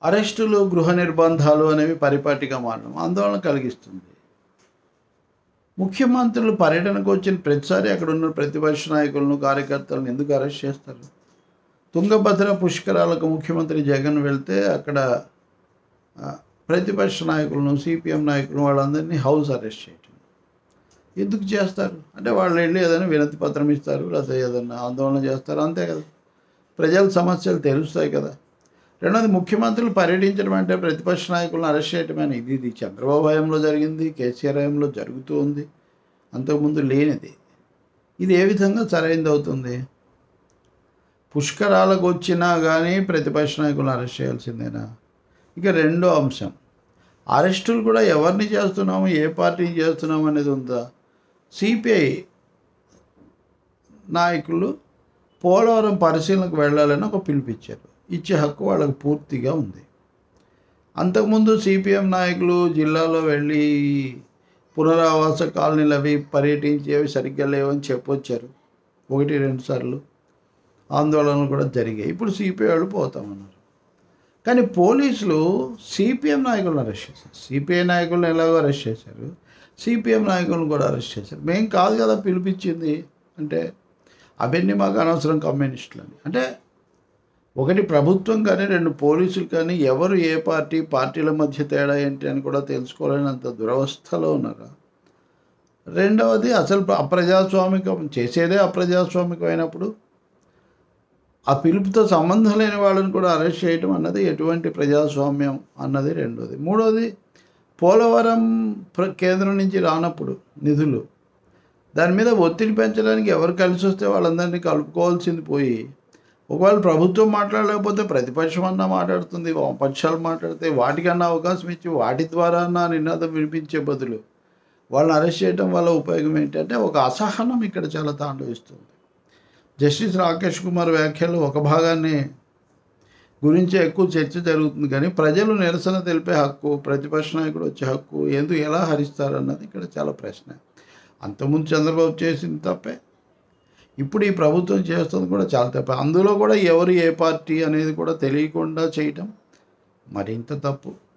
అరెస్టులు గృహ నిర్బంధాలు అనేవి పరిపాటిగా మారడం ఆందోళన కలిగిస్తుంది ముఖ్యమంత్రులు పర్యటనకు వచ్చిన ప్రతిసారి అక్కడ ఉన్న ప్రతిపక్ష నాయకులను కార్యకర్తలను ఎందుకు అరెస్ట్ చేస్తారు తుంగభద్ర పుష్కరాలకు ముఖ్యమంత్రి జగన్ వెళ్తే అక్కడ ఆ, ప్రతిపక్ష నాయకులను సిపిఎం నాయకులను వాళ్ళందరినీ హౌస్ అరెస్ట్ చేయటం ఎందుకు చేస్తారు అంటే వాళ్ళు వెళ్ళి ఏదైనా వినతి పత్రం ఇస్తారు లేదా ఏదైనా ఆందోళన చేస్తారు అంతే కదా ప్రజల సమస్యలు తెలుస్తాయి కదా రెండోది ముఖ్యమంత్రులు పర్యటించడం అంటే ప్రతిపక్ష నాయకులను అరెస్ట్ చేయటమని ఇది ఇది చంద్రబాబు హయాంలో జరిగింది కేసీఆర్ హయాంలో జరుగుతూ ఉంది అంతకుముందు లేనిది ఇది ఏ విధంగా సరైనది అవుతుంది పుష్కరాలకు వచ్చినా కానీ ప్రతిపక్ష నాయకులను అరెస్ట్ చేయాల్సిందేనా ఇక రెండో అంశం అరెస్టులు కూడా ఎవరిని చేస్తున్నాము ఏ పార్టీని చేస్తున్నాము అనేది ఉందా సిపిఐ నాయకులు పోలవరం పరిశీలనకు వెళ్ళాలని ఒక పిలిపించారు ఇచ్చే హక్కు వాళ్ళకి పూర్తిగా ఉంది అంతకుముందు సిపిఎం నాయకులు జిల్లాలో వెళ్ళి పునరావాస కాలనీలు అవి పర్యటించి అవి సరిగ్గా లేవని చెప్పొచ్చారు ఒకటి రెండు సార్లు ఆందోళనలు కూడా జరిగాయి ఇప్పుడు సిపిఐ వాళ్ళు పోతామన్నారు కానీ పోలీసులు సిపిఎం నాయకులను అరెస్ట్ చేశారు సిపిఐ నాయకులను ఎలాగో అరెస్ట్ చేశారు సిపిఎం నాయకులను కూడా అరెస్ట్ చేశారు మేం కాదు కదా పిలిపించింది అంటే అవన్నీ మాకు అనవసరం కమ్యూనిస్టులని అంటే ఒకటి ప్రభుత్వం కానీ రెండు పోలీసులు కానీ ఎవరు ఏ పార్టీ పార్టీల మధ్య తేడా ఏంటి అని కూడా తెలుసుకోలేనంత దురవస్థలో ఉన్నారు రెండవది అసలు అప్రజాస్వామికం చేసేదే అప్రజాస్వామికం అయినప్పుడు ఆ పిలుపుతో సంబంధం లేని వాళ్ళని కూడా అరెస్ట్ చేయడం అన్నది ఎటువంటి ప్రజాస్వామ్యం అన్నది రెండోది మూడోది పోలవరం ప్ర- కేంద్రం నుంచి రానప్పుడు నిధులు దాని మీద ఒత్తిడి పెంచడానికి ఎవరు కలిసి వస్తే వాళ్ళందరినీ కలుపుకోవాల్సింది పోయి ఒకవేళ ప్రభుత్వం మాట్లాడలేకపోతే ప్రతిపక్షం అన్నా మాట్లాడుతుంది వామపక్షాలు మాట్లాడితే వాటికన్నా అవకాశం ఇచ్చి వాటి ద్వారా అన్నా నినాదం వినిపించే బదులు వాళ్ళని అరెస్ట్ చేయడం వల్ల ఉపయోగం ఏంటంటే ఒక అసహనం ఇక్కడ చాలా తాండవిస్తుంది జస్టిస్ రాకేష్ కుమార్ వ్యాఖ్యలు ఒక భాగాన్ని గురించి ఎక్కువ చర్చ జరుగుతుంది కానీ ప్రజలు నిరసన తెలిపే హక్కు ప్రతిపక్ష నాయకుడు వచ్చే హక్కు ఎందుకు ఎలా హరిస్తారన్నది ఇక్కడ చాలా ప్రశ్న అంతకుముందు చంద్రబాబు చేసింది తప్పే ఇప్పుడు ఈ ప్రభుత్వం చేస్తుంది కూడా చాలా తప్పే అందులో కూడా ఎవరు ఏ పార్టీ అనేది కూడా తెలియకుండా చేయటం మరింత తప్పు